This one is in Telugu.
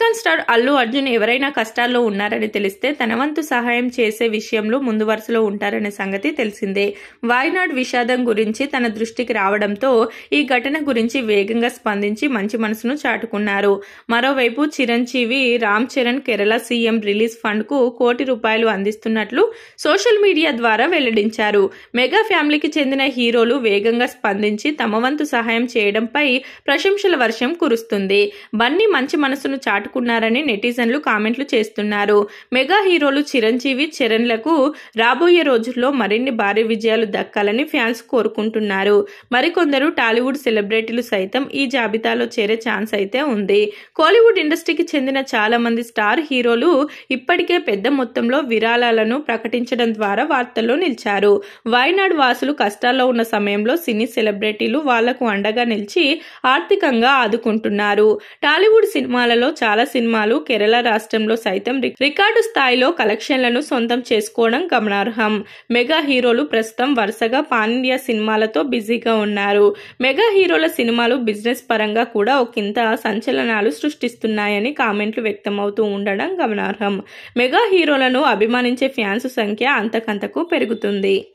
ఐకాన్ స్టార్ అల్లు అర్జున్ ఎవరైనా కష్టాల్లో ఉన్నారని తెలిస్తే తన వంతు సహాయం చేసే విషయంలో ముందు వరుసలో ఉంటారనే సంగతి తెలిసిందే వాయనాడ్ విషాదం గురించి తన దృష్టికి రావడంతో ఈ ఘటన గురించి వేగంగా స్పందించి మంచి మనసును చాటుకున్నారు మరోవైపు Chiranjeevi Ram Charan Kerala CM relief fund కు కోటి రూపాయలు అందిస్తున్నట్లు సోషల్ మీడియా ద్వారా వెల్లడించారు మెగా ఫ్యామిలీకి చెందిన హీరోలు వేగంగా స్పందించి తమ వంతు సహాయం చేయడంపై ప్రశంసల వర్షం కురుస్తుంది బన్నీ మంచి మనసును చాటుకున్నారని నెటిజన్లు కామెంట్లు చేస్తున్నారు మెగా హీరోలు చిరంజీవి చరణ్లకు రాబోయే రోజుల్లో మరిన్ని భారీ విజయాలు దక్కాలని ఫ్యాన్స్ కోరుకుంటున్నారు మరికొందరు టాలీవుడ్ సెలబ్రిటీలు సైతం ఈ జాబితాలో చేరే ఛాన్స్ అయితే ఉంది కోలీవుడ్ ఇండస్ట్రీకి చెందిన చాలా మంది స్టార్ హీరోలు ఇప్పటికే పెద్ద మొత్తంలో విరాళాలను ప్రకటించడం ద్వారా వార్తల్లో నిలిచారు వాయనాడ్ వాసులు కష్టాల్లో ఉన్న సమయంలో సినీ సెలబ్రిటీలు వాళ్లకు అండగా నిలిచి ఆర్థికంగా ఆదుకుంటున్నారు టాలీవుడ్ సినిమాలలో చాలా సినిమాలు కేరళ రాష్ట్రంలో సైతం రి- రికార్డు స్థాయిలో కలెక్షన్లను సొంతం చేసుకోవడం గమనార్హం మెగా హీరోలు ప్రస్తుతం వరుసగా పాన్ ఇండియా సినిమాలతో బిజీగా ఉన్నారు మెగా హీరోల సినిమాలు బిజినెస్ పరంగా కూడా ఒకంత సంచలనాలు సృష్టిస్తున్నాయని కామెంట్లు వ్యక్తమవుతూ ఉండడం గమనార్హం మెగా హీరోలను అభిమానించే ఫ్యాన్స్ సంఖ్య అంతకంతకు పెరుగుతుంది